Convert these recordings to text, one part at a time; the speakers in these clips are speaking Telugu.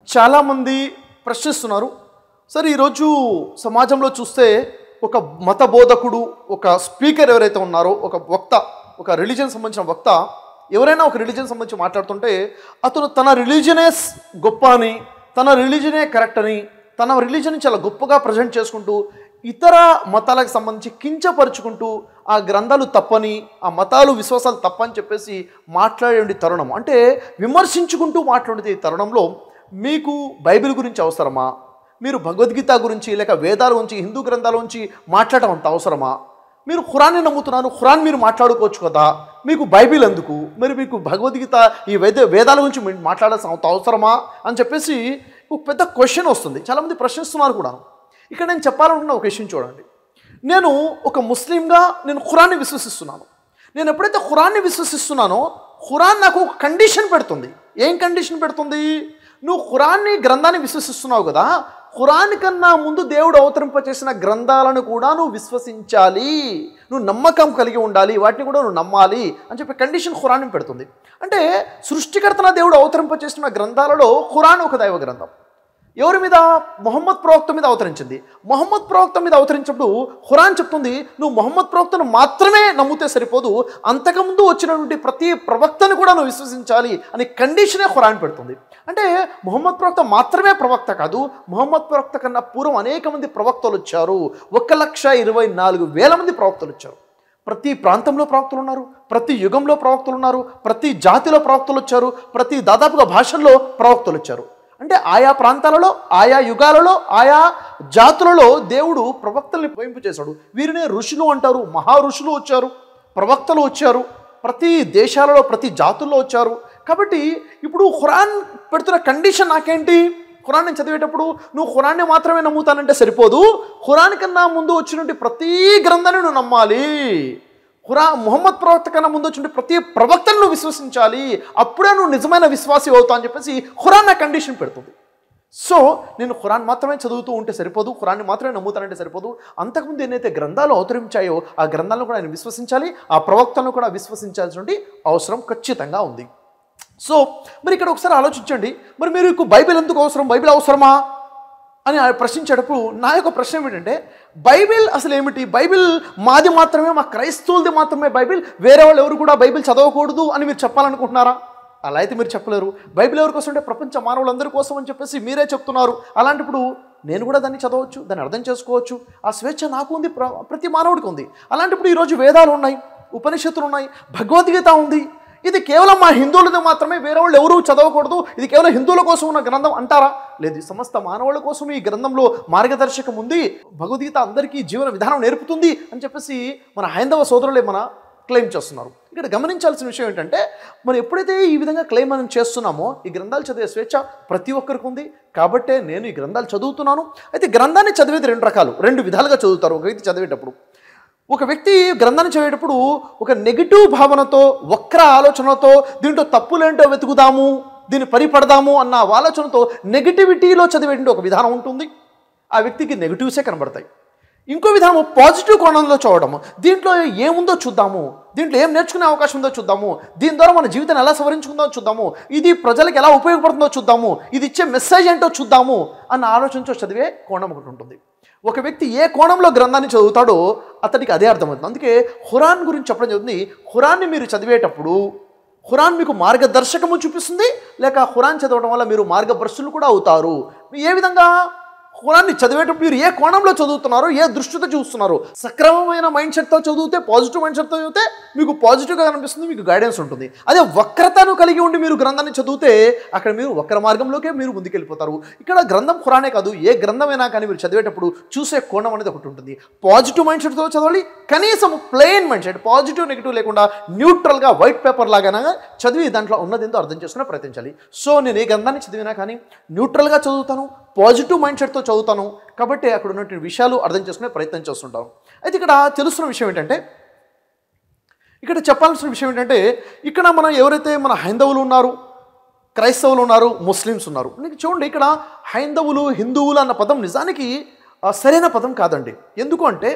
చాలామంది ప్రశ్నిస్తున్నారు సరే ఈరోజు సమాజంలో చూస్తే ఒక మత బోధకుడు ఒక స్పీకర్ ఎవరైతే ఉన్నారో ఒక వక్త ఒక రిలీజన్ సంబంధించిన వక్త ఎవరైనా ఒక రిలీజన్ సంబంధించి మాట్లాడుతుంటే అతను తన రిలీజనే స్- గొప్ప అని తన రిలీజనే కరెక్ట్ అని తన రిలీజన్ చాలా గొప్పగా ప్రజెంట్ చేసుకుంటూ ఇతర మతాలకు సంబంధించి కించపరుచుకుంటూ ఆ గ్రంథాలు తప్పని ఆ మతాలు విశ్వాసాలు తప్పని చెప్పేసి మాట్లాడే తరుణం అంటే విమర్శించుకుంటూ మాట్లాడే ఈ తరుణంలో మీకు బైబిల్ గురించి అవసరమా మీరు భగవద్గీత గురించి లేక వేదాల గురించి హిందూ గ్రంథాల గురించి మాట్లాడటం అంత అవసరమా మీరు ఖురాన్ని నమ్ముతున్నారు ఖురాన్ మీరు మాట్లాడుకోవచ్చు కదా మీకు బైబిల్ ఎందుకు మరి మీకు భగవద్గీత ఈ వేద వేదాల గురించి మీరు మాట్లాడాల్సిన అంత అవసరమా అని చెప్పేసి ఒక పెద్ద క్వశ్చన్ వస్తుంది చాలామంది ప్రశ్నిస్తున్నారు కూడా ఇక్కడ నేను చెప్పాలనుకున్న ఒక విషయం చూడండి నేను ఒక ముస్లింగా నేను ఖురాన్ని విశ్వసిస్తున్నాను నేను ఎప్పుడైతే ఖురాన్ని విశ్వసిస్తున్నానో ఖురాన్ నాకు ఒక కండిషన్ పెడుతుంది ఏం కండిషన్ పెడుతుంది నువ్వు ఖురాన్ని గ్రంథాన్ని విశ్వసిస్తున్నావు కదా ఖురాన్ కన్నా ముందు దేవుడు అవతరింపచేసిన గ్రంథాలను కూడా నువ్వు విశ్వసించాలి నువ్వు నమ్మకం కలిగి ఉండాలి వాటిని కూడా నువ్వు నమ్మాలి అని చెప్పి కండిషన్ ఖురాన్ని పెడుతుంది అంటే సృష్టికర్తన దేవుడు అవతరింపచేసిన గ్రంథాలలో ఖురాన్ ఒక దైవ గ్రంథం ఎవరి మీద మొహమ్మద్ ప్రవక్త మీద అవతరించింది మొహమ్మద్ ప్రవక్త మీద అవతరించినప్పుడు ఖురాన్ చెప్తుంది నువ్వు మొహమ్మద్ ప్రవక్తను మాత్రమే నమ్మితే సరిపోదు అంతకుముందు వచ్చినటువంటి ప్రతి ప్రవక్తను కూడా నువ్వు విశ్వసించాలి అనే కండిషనే ఖురాన్ పెడుతుంది అంటే మొహమ్మద్ ప్రవక్త మాత్రమే ప్రవక్త కాదు మొహమ్మద్ ప్రవక్త కన్నా పూర్వం అనేక మంది ప్రవక్తలు వచ్చారు ఒక లక్ష ఇరవై నాలుగు వేల మంది ప్రవక్తలు వచ్చారు ప్రతి ప్రాంతంలో ప్రవక్తలు ఉన్నారు ప్రతి యుగంలో ప్రవక్తలు ఉన్నారు ప్రతి జాతిలో ప్రవక్తలు వచ్చారు ప్రతి దాదాపుగా భాషల్లో ప్రవక్తలు వచ్చారు అంటే ఆయా ప్రాంతాలలో ఆయా యుగాలలో ఆయా జాతులలో దేవుడు ప్రవక్తల్ని పోయింపు చేశాడు వీరినే ఋషులు అంటారు మహా ఋషులు వచ్చారు ప్రవక్తలు వచ్చారు ప్రతి దేశాలలో ప్రతి జాతుల్లో వచ్చారు కాబట్టి ఇప్పుడు ఖురాన్ పెడుతున్న కండిషన్ నాకేంటి ఖురాన్ నేను చదివేటప్పుడు నువ్వు ఖురాన్ని మాత్రమే నమ్ముతానంటే సరిపోదు ఖురాన్ కన్నా ముందు వచ్చినటువంటి ప్రతి గ్రంథాన్ని నువ్వు నమ్మాలి ఖురా ముహమ్మద్ ప్రవక్త కన్నా ముందు వచ్చిన ప్రతి ప్రవక్తను నువ్వు విశ్వసించాలి అప్పుడే నువ్వు నిజమైన విశ్వాసి అవుతావు అని చెప్పేసి ఖురాన్ నా కండిషన్ పెడుతుంది సో నేను ఖురాన్ మాత్రమే చదువుతూ ఉంటే సరిపోదు ఖురాన్ని మాత్రమే నమ్ముతానంటే సరిపోదు అంతకుముందు ఎన్నైతే గ్రంథాలు అవతరించాయో ఆ గ్రంథాలను కూడా ఆయన విశ్వసించాలి ఆ ప్రవక్తలను కూడా విశ్వసించాల్సిన అవసరం ఖచ్చితంగా ఉంది సో మరి ఇక్కడ ఒకసారి ఆలోచించండి మరి మీకు బైబిల్ ఎందుకు అవసరం బైబిల్ అవసరమా అని ఆయన ప్రశ్నించేటప్పుడు నా యొక్క ప్రశ్న ఏమిటంటే బైబిల్ అసలు ఏమిటి బైబిల్ మాది మాత్రమే మా క్రైస్తవులది మాత్రమే బైబిల్ వేరే వాళ్ళు ఎవరు కూడా బైబిల్ చదవకూడదు అని మీరు చెప్పాలనుకుంటున్నారా అలా అయితే మీరు చెప్పలేరు బైబిల్ ఎవరి కోసం అంటే ప్రపంచ మానవులందరి కోసం అని చెప్పేసి మీరే చెప్తున్నారు అలాంటప్పుడు నేను కూడా దాన్ని చదవచ్చు దాన్ని అర్థం చేసుకోవచ్చు ఆ స్వేచ్ఛ నాకు ఉంది ప్ర- ప్రతి మానవుడికి ఉంది అలాంటప్పుడు ఈరోజు వేదాలు ఉన్నాయి ఉపనిషత్తులు ఉన్నాయి భగవద్గీత ఉంది ఇది కేవలం మా హిందువులది మాత్రమే వేరే వాళ్ళు ఎవరూ చదవకూడదు ఇది కేవలం హిందువుల కోసం ఉన్న గ్రంథం అంటారా లేదు ఈ సమస్త మానవుల కోసం ఈ గ్రంథంలో మార్గదర్శకం ఉంది భగవద్గీత అందరికీ జీవన విధానం నేర్పుతుంది అని చెప్పేసి మన హైందవ సోదరులే మన క్లెయిమ్ చేస్తున్నారు ఇక్కడ గమనించాల్సిన విషయం ఏంటంటే మనం ఎప్పుడైతే ఈ విధంగా క్లెయిమ్ మనం చేస్తున్నామో ఈ గ్రంథాలు చదివే స్వేచ్ఛ ప్రతి ఒక్కరికి ఉంది కాబట్టే నేను ఈ గ్రంథాలు చదువుతున్నాను అయితే గ్రంథాన్ని చదివేది రెండు రకాలు రెండు విధాలుగా చదువుతారు ఒక వ్యక్తి చదివేటప్పుడు ఒక వ్యక్తి గ్రంథాన్ని చదివేటప్పుడు ఒక నెగిటివ్ భావనతో వక్ర ఆలోచనతో దీంట్లో తప్పులేంటో వెతుకుదాము దీన్ని పరిపడదాము అన్న ఆలోచనతో నెగిటివిటీలో చదివేటువంటి ఒక విధానం ఉంటుంది ఆ వ్యక్తికి నెగిటివ్సే కనబడతాయి ఇంకో విధానం పాజిటివ్ కోణంలో చూడడము దీంట్లో ఏముందో చూద్దాము దీంట్లో ఏం నేర్చుకునే అవకాశం ఉందో చూద్దాము దీని ద్వారా మన జీవితాన్ని ఎలా సవరించుకుందో చూద్దాము ఇది ప్రజలకు ఎలా ఉపయోగపడుతుందో చూద్దాము ఇది ఇచ్చే మెసేజ్ ఏంటో చూద్దాము అన్న ఆలోచనతో చదివే కోణం ఒకటి ఉంటుంది ఒక వ్యక్తి ఏ కోణంలో గ్రంథాన్ని చదువుతాడో అతడికి అదే అర్థమవుతుంది అందుకే ఖురాన్ గురించి చెప్పడం జరుగుతుంది ఖురాన్ని మీరు చదివేటప్పుడు ఖురాన్ మీకు మార్గదర్శకము చూపిస్తుంది లేక ఖురాన్ చదవడం వల్ల మీరు మార్గభ్రష్టులు కూడా అవుతారు ఏ విధంగా ఖురాన్ని చదివేటప్పుడు మీరు ఏ కోణంలో చదువుతున్నారో ఏ దృష్టితో చూస్తున్నారు సక్రమమైన మైండ్ సెట్తో చదివితే పాజిటివ్ మైండ్ సెట్తో చదివితే మీకు పాజిటివ్గా కనిపిస్తుంది మీకు గైడెన్స్ ఉంటుంది అదే వక్రతను కలిగి ఉండి మీరు గ్రంథాన్ని చదివితే అక్కడ మీరు వక్ర మార్గంలోకే మీరు ముందుకెళ్ళిపోతారు ఇక్కడ గ్రంథం ఖురానే కాదు ఏ గ్రంథమైనా కానీ మీరు చదివేటప్పుడు చూసే కోణం అనేది ఒకటి ఉంటుంది పాజిటివ్ మైండ్ సెట్తో చదవాలి కనీసం plain mind set positive negative లేకుండా న్యూట్రల్గా వైట్ పేపర్ లాగానే చదివి దాంట్లో ఉన్నది ఏంటో అర్థం చేసుకునే ప్రయత్నించాలి సో నేను ఏ గ్రంథాన్ని చదివినా కానీ న్యూట్రల్గా చదువుతాను పాజిటివ్ మైండ్ సెట్తో చదువుతాను కాబట్టి అక్కడ ఉన్నటువంటి విషయాలు అర్థం చేసుకునే ప్రయత్నం చేస్తుంటాను అయితే ఇక్కడ తెలుస్తున్న విషయం ఏంటంటే ఇక్కడ చెప్పాల్సిన విషయం ఏంటంటే ఇక్కడ మన ఎవరైతే మన హైందవులు ఉన్నారు క్రైస్తవులు ఉన్నారు ముస్లిమ్స్ ఉన్నారు నీకు చూడండి ఇక్కడ హైందవులు హిందువులు అన్న పదం నిజానికి ఆ, సరైన పదం కాదండి ఎందుకు అంటే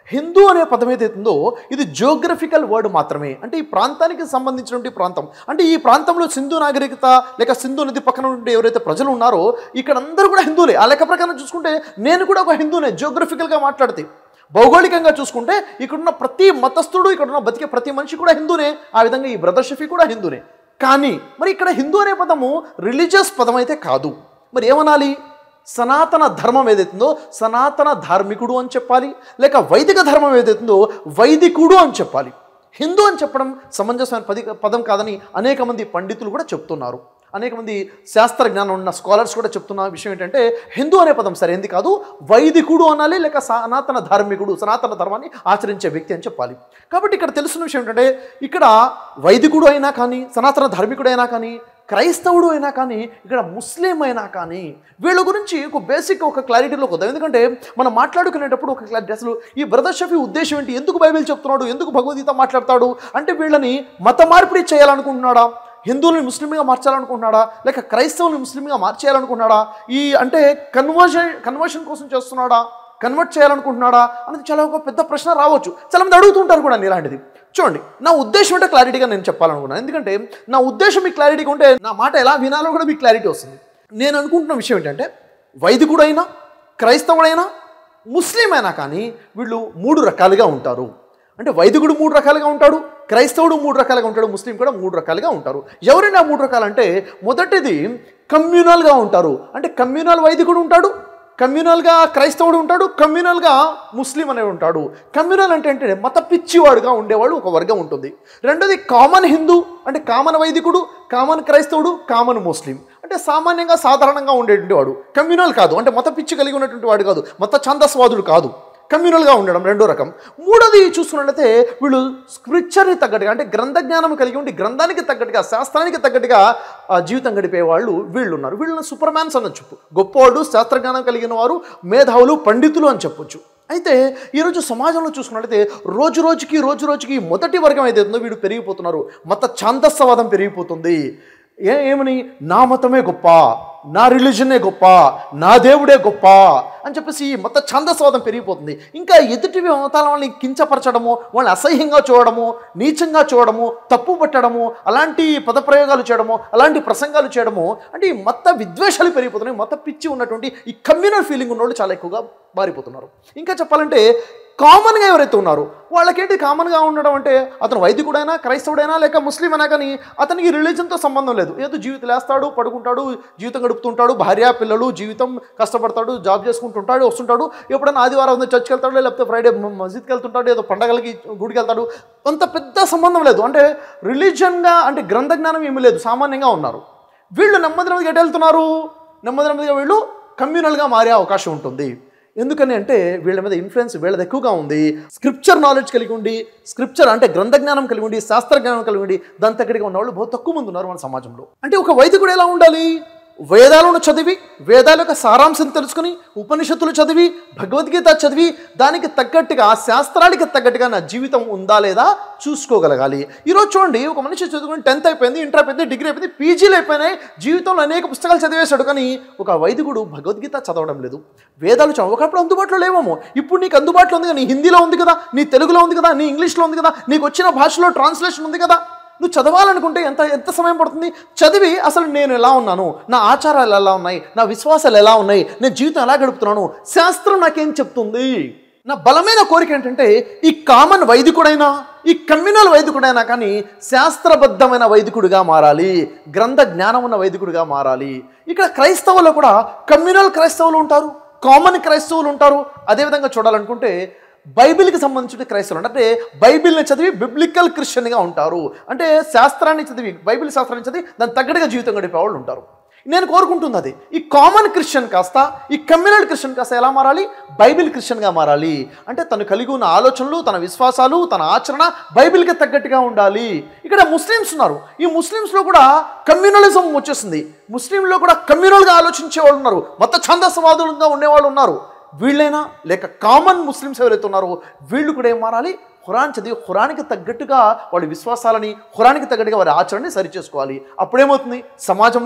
హిందూ అనే పదం ఏదైతుందో ఇది జియోగ్రఫికల్ వర్డ్ మాత్రమే అంటే ఈ ప్రాంతానికి సంబంధించినటువంటి ప్రాంతం అంటే ఈ ప్రాంతంలో సింధు నాగరికత లేక సింధు నది పక్కన ఉండే ఎవరైతే ప్రజలు ఉన్నారో ఇక్కడ అందరూ కూడా హిందువులే ఆ లెక్క ప్రకారం చూసుకుంటే నేను కూడా ఒక హిందూనే జియోగ్రఫికల్గా మాట్లాడితే భౌగోళికంగా చూసుకుంటే ఇక్కడున్న ప్రతి మతస్థుడు ఇక్కడున్న బతికే ప్రతి మనిషి కూడా హిందూనే ఆ విధంగా ఈ బ్రదర్ షఫీ కూడా హిందూనే కానీ మరి ఇక్కడ హిందూ అనే పదము రిలీజియస్ పదం అయితే కాదు మరి ఏమనాలి సనాతన ధర్మం ఏదైతుందో సనాతన ధార్మికుడు అని చెప్పాలి లేక వైదిక ధర్మం ఏదైతుందో వైదికుడు అని చెప్పాలి హిందూ అని చెప్పడం సమంజసమైన పది పదం కాదని అనేక మంది పండితులు కూడా చెప్తున్నారు అనేక మంది శాస్త్ర జ్ఞానం ఉన్న స్కాలర్స్ కూడా చెప్తున్న విషయం ఏంటంటే హిందూ అనే పదం సరైనది కాదు వైదికుడు అనాలి లేక సనాతన ధార్మికుడు సనాతన ధర్మాన్ని ఆచరించే వ్యక్తి అని చెప్పాలి కాబట్టి ఇక్కడ తెలుసున్న విషయం ఏంటంటే ఇక్కడ వైదికుడు అయినా కానీ సనాతన ధార్మికుడు అయినా కానీ క్రైస్తవుడు అయినా కానీ ఇక్కడ ముస్లిం అయినా కానీ వీళ్ళ గురించి ఒక బేసిక్ ఒక క్లారిటీలోకి వద్దాం ఎందుకంటే మనం మాట్లాడుకునేటప్పుడు ఒక క్లారిటీ అసలు ఈ బ్రదర్ షఫీ ఉద్దేశం ఏంటి ఎందుకు బైబిల్ చెప్తున్నాడు ఎందుకు భగవద్గీత మాట్లాడతాడు అంటే వీళ్ళని మత మార్పిడి చేయాలనుకుంటున్నాడా హిందువుల్ని ముస్లింగా మార్చాలనుకుంటున్నాడా లేక క్రైస్తవుల్ని ముస్లింగా మార్చేయాలనుకుంటున్నాడా ఈ అంటే కన్వర్షన్ కన్వర్షన్ కోసం చేస్తున్నాడా కన్వర్ట్ చేయాలనుకుంటున్నాడా అనేది చాలా ఒక పెద్ద ప్రశ్న రావచ్చు చాలా మంది అడుగుతుంటారు కూడా ఇలాంటిది చూడండి నా ఉద్దేశం అంటే క్లారిటీగా నేను చెప్పాలనుకున్నాను ఎందుకంటే నా ఉద్దేశం మీకు క్లారిటీగా ఉంటే నా మాట ఎలా వినాలో కూడా మీకు క్లారిటీ వస్తుంది నేను అనుకుంటున్న విషయం ఏంటంటే వైదికుడైనా క్రైస్తవుడైనా ముస్లిం అయినా కానీ వీళ్ళు మూడు రకాలుగా ఉంటారు అంటే వైదికుడు మూడు రకాలుగా ఉంటాడు క్రైస్తవుడు మూడు రకాలుగా ఉంటాడు ముస్లిం కూడా మూడు రకాలుగా ఉంటారు ఎవరైనా మూడు రకాలు అంటే మొదటిది కమ్యూనల్గా ఉంటారు అంటే కమ్యూనల్ వైదికుడు ఉంటాడు కమ్యూనల్గా క్రైస్తవుడు ఉంటాడు కమ్యూనల్గా ముస్లిం అనేవి ఉంటాడు కమ్యూనల్ అంటే ఏంటంటే మత పిచ్చివాడుగా ఉండేవాడు ఒక వర్గం ఉంటుంది రెండోది కామన్ హిందూ అంటే కామన్ వైదికుడు కామన్ క్రైస్తవుడు కామన్ ముస్లిం అంటే సామాన్యంగా సాధారణంగా ఉండేటువంటి వాడు కమ్యూనల్ కాదు అంటే మత పిచ్చి కలిగి ఉన్నటువంటి వాడు కాదు మత ఛాందస్వాదుడు కాదు కమ్యూనల్గా ఉండడం రెండో రకం మూడోది చూసుకున్నట్లయితే వీళ్ళు స్క్రిప్చర్ని తగ్గట్టుగా అంటే గ్రంథ జ్ఞానం కలిగి ఉండి గ్రంథానికి తగ్గట్టుగా శాస్త్రానికి తగ్గట్టుగా ఆ, జీవితం గడిపే వాళ్ళు వీళ్ళు ఉన్నారు వీళ్ళని సూపర్ మ్యాన్స్ అని చెప్పు గొప్పవాళ్ళు శాస్త్రజ్ఞానం కలిగిన వారు మేధావులు పండితులు అని చెప్పొచ్చు అయితే ఈరోజు సమాజంలో చూసుకున్నట్లయితే రోజు రోజుకి రోజు రోజుకి మొదటి వర్గం ఏదైతే ఉందో వీడు పెరిగిపోతున్నారు మత ఛాందస్సవాదం పెరిగిపోతుంది ఏ ఏమని నా మతమే గొప్ప నా రిలీజనే గొప్ప నా దేవుడే గొప్ప అని చెప్పేసి ఈ మత ఛందస్వాదం పెరిగిపోతుంది ఇంకా ఎదుటి మతాల వాళ్ళని కించపరచడము వాళ్ళని అసహ్యంగా చూడడము నీచంగా చూడడము తప్పు పట్టడము అలాంటి పదప్రయోగాలు చేయడము అలాంటి ప్రసంగాలు చేయడము అంటే ఈ మత విద్వేషాలు పెరిగిపోతున్నాయి మత పిచ్చి ఉన్నటువంటి ఈ కమ్యూనల్ ఫీలింగ్ ఉన్నవాళ్ళు చాలా ఎక్కువగా మారిపోతున్నారు ఇంకా చెప్పాలంటే కామన్గా ఎవరైతే ఉన్నారో వాళ్ళకేంటి కామన్గా ఉండడం అంటే అతను వైదికుడైనా క్రైస్తవుడైనా లేక ముస్లిం అయినా కానీ అతనికి రిలీజన్తో సంబంధం లేదు ఏదో జీవితం లేస్తాడు పడుకుంటాడు జీవితం గడుపుతుంటాడు భార్య పిల్లలు జీవితం కష్టపడతాడు జాబ్ చేసుకుంటుంటాడు వస్తుంటాడు ఎప్పుడైనా ఆదివారం ఉంది చర్చ్కి వెళ్తాడు లేకపోతే ఫ్రైడే మ- మస్జిద్కి వెళ్తుంటాడు ఏదో పండగలకి గుడికి వెళ్తాడు అంత పెద్ద సంబంధం లేదు అంటే రిలీజన్గా అంటే గ్రంథ జ్ఞానం ఏమీ లేదు సామాన్యంగా ఉన్నారు వీళ్ళు నెమ్మది నెమ్మదిగా ఎటు వెళ్తున్నారు నెమ్మది నెమ్మదిగా వీళ్ళు కమ్యూనల్గా మారే అవకాశం ఉంటుంది ఎందుకని అంటే వీళ్ళ మీద ఇన్ఫ్లుయెన్స్ వీళ్ళది ఎక్కువగా ఉంది స్క్రిప్చర్ నాలెడ్జ్ కలిగి ఉండి స్క్రిప్చర్ అంటే గ్రంథ జ్ఞానం కలిగి ఉండి శాస్త్ర జ్ఞానం కలిగి ఉండి దాని తగ్గడిగా ఉన్న వాళ్ళు బహు తక్కువ మంది ఉన్నారు మన సమాజంలో అంటే ఒక వైదికుడు ఎలా ఉండాలి వేదాలను చదివి వేదాల యొక్క సారాంశం తెలుసుకుని ఉపనిషత్తులు చదివి భగవద్గీత చదివి దానికి తగ్గట్టుగా శాస్త్రానికి తగ్గట్టుగా నా జీవితం ఉందా లేదా చూసుకోగలగాలి ఈరోజు చూడండి ఒక మనిషి చదువుకుని టెన్త్ అయిపోయింది ఇంటర్ అయిపోయింది డిగ్రీ అయిపోయింది పీజీలు అయిపోయినాయి జీవితంలో అనేక పుస్తకాలు చదివేశాడు కానీ ఒక వైదికుడు భగవద్గీత చదవడం లేదు వేదాలు చదవ ఒకప్పుడు అందుబాటులో లేవేమో ఇప్పుడు నీకు అందుబాటులో ఉంది కదా నీ హిందీలో ఉంది కదా నీ తెలుగులో ఉంది కదా నీ ఇంగ్లీష్లో ఉంది కదా నీకు వచ్చిన భాషలో ట్రాన్స్లేషన్ ఉంది కదా నువ్వు చదవాలనుకుంటే ఎంత ఎంత సమయం పడుతుంది చదివి అసలు నేను ఎలా ఉన్నాను నా ఆచారాలు ఎలా ఉన్నాయి నా విశ్వాసాలు ఎలా ఉన్నాయి నేను జీవితం ఎలా గడుపుతున్నాను శాస్త్రం నాకేం చెప్తుంది నా బలమైన కోరిక ఏంటంటే ఈ కామన్ వైదికుడైనా ఈ కమ్యూనల్ వైదికుడైనా కానీ శాస్త్రబద్ధమైన వైదికుడిగా మారాలి గ్రంథ జ్ఞానం ఉన్న వైదికుడిగా మారాలి ఇక్కడ క్రైస్తవులు కూడా కమ్యూనల్ క్రైస్తవులు ఉంటారు కామన్ క్రైస్తవులు ఉంటారు అదేవిధంగా చూడాలనుకుంటే బైబిల్కి సంబంధించిన క్రైస్తవులు అంటే బైబిల్ని చదివి బిబ్లికల్ క్రిస్టియన్గా ఉంటారు అంటే శాస్త్రాన్ని చదివి బైబిల్ శాస్త్రాన్ని చదివి దాని తగ్గట్టుగా జీవితం గడిపే వాళ్ళు ఉంటారు నేను కోరుకుంటుంది అది ఈ కామన్ క్రిస్టియన్ కాస్త ఈ కమ్యూనల్ క్రిస్టియన్ కాస్త ఎలా మారాలి బైబిల్ క్రిస్టియన్గా మారాలి అంటే తను కలిగి ఉన్న ఆలోచనలు తన విశ్వాసాలు తన ఆచరణ బైబిల్కి తగ్గట్టుగా ఉండాలి ఇక్కడ ముస్లిమ్స్ ఉన్నారు ఈ ముస్లిమ్స్లో కూడా కమ్యూనలిజం వచ్చేసింది ముస్లింలో కూడా కమ్యూనల్గా ఆలోచించే వాళ్ళు ఉన్నారు మత ఛందస్వాదులుగా ఉండేవాళ్ళు ఉన్నారు వీళ్ళైనా లేక కామన్ ముస్లిమ్స్ ఎవరైతే ఉన్నారో వీళ్ళు కూడా ఏం మారాలి ఖురాన్ చదివి ఖురానికి తగ్గట్టుగా వాళ్ళ విశ్వాసాలని ఖురానికి తగ్గట్టుగా వారి ఆచరణని సరిచేసుకోవాలి అప్పుడేమవుతుంది సమాజంలో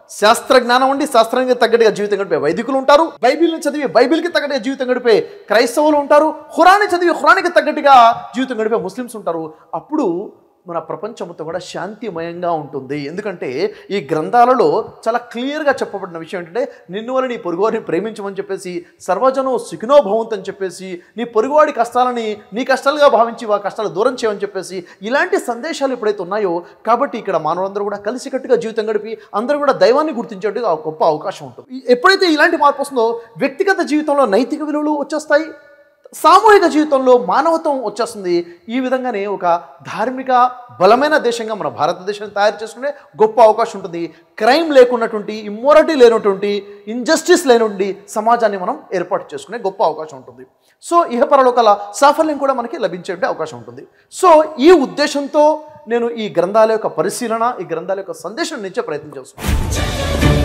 శాస్త్ర జ్ఞానం ఉండి శాస్త్రానికి తగ్గట్టుగా జీవితం గడిపే వైదికులు ఉంటారు బైబిల్ని చదివి బైబిల్కి తగ్గట్టుగా జీవితం గడిపే క్రైస్తవులు ఉంటారు ఖురాన్ని చదివి ఖురానికి తగ్గట్టుగా జీవితం గడిపే ముస్లిమ్స్ ఉంటారు అప్పుడు మన ప్రపంచంతో కూడా శాంతిమయంగా ఉంటుంది ఎందుకంటే ఈ గ్రంథాలలో చాలా క్లియర్గా చెప్పబడిన విషయం ఏంటంటే నిన్ను వల్ల నీ పొరుగువారిని ప్రేమించమని చెప్పేసి సర్వజనం సుఖినో భవంత్ అని చెప్పేసి నీ పొరుగువాడి కష్టాలని నీ కష్టాలుగా భావించి వా కష్టాలు దూరం చేయమని చెప్పేసి ఇలాంటి సందేశాలు ఎప్పుడైతే ఉన్నాయో కాబట్టి ఇక్కడ మానవులందరూ కూడా కలిసికట్టుగా జీవితం గడిపి అందరూ కూడా దైవాన్ని గుర్తించేట్టుగా ఒక గొప్ప అవకాశం ఉంటుంది ఈ- ఎప్పుడైతే ఇలాంటి మార్పు వస్తుందో వ్యక్తిగత జీవితంలో నైతిక విలువలు వచ్చేస్తాయి సామూహిక జీవితంలో మానవత్వం వచ్చేస్తుంది ఈ విధంగానే ఒక ధార్మిక బలమైన దేశంగా మన భారతదేశాన్ని తయారు చేసుకునే గొప్ప అవకాశం ఉంటుంది క్రైమ్ లేకున్నటువంటి ఇమ్మోరటీ లేనటువంటి ఇంజస్టిస్ లేనుండి సమాజాన్ని మనం ఏర్పాటు చేసుకునే గొప్ప అవకాశం ఉంటుంది సో ఇహపరలోకాల సాఫల్యం కూడా మనకి లభించే అవకాశం ఉంటుంది సో ఈ ఉద్దేశంతో నేను ఈ గ్రంథాల యొక్క పరిశీలన ఈ గ్రంథాల యొక్క సందేశం ఇచ్చే ప్రయత్నం చేస్తున్నాను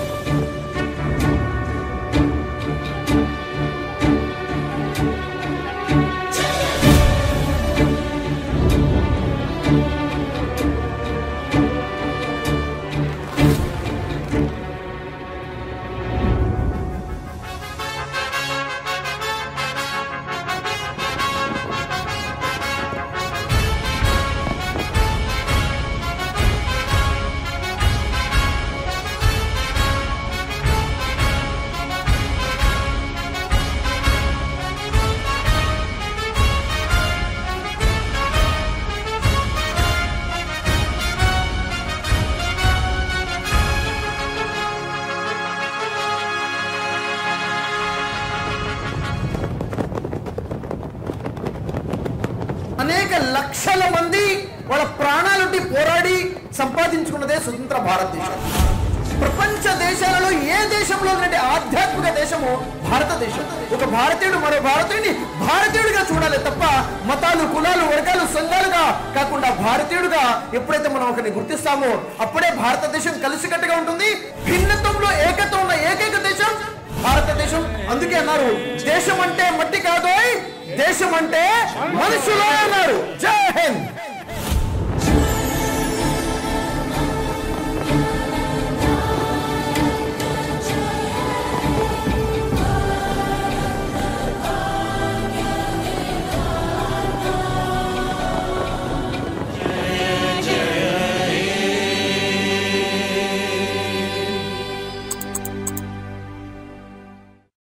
అనేక లక్షల మంది వాళ్ళ ప్రాణాలుంటి పోరాడి సంపాదించుకున్నదే స్వతంత్ర భారతదేశం ప్రపంచ దేశాలలో ఏ దేశంలో ఉన్నటువంటి ఆధ్యాత్మిక దేశము భారతదేశం ఒక భారతీయుడు మరో భారతీయుడిని భారతీయుడిగా చూడాలి తప్ప మతాలు కులాలు వర్గాలు సంఘాలుగా కాకుండా భారతీయుడుగా ఎప్పుడైతే మనం ఒకరిని గుర్తిస్తామో అప్పుడే భారతదేశం కలిసికట్టుగా ఉంటుంది భిన్నత్వంలో ఏకత్వం ఉన్న ఏకైక దేశం భారతదేశం అందుకే అన్నారు దేశం అంటే మట్టి కాదోయ్ దేశం అంటే మనుషులు అన్నారు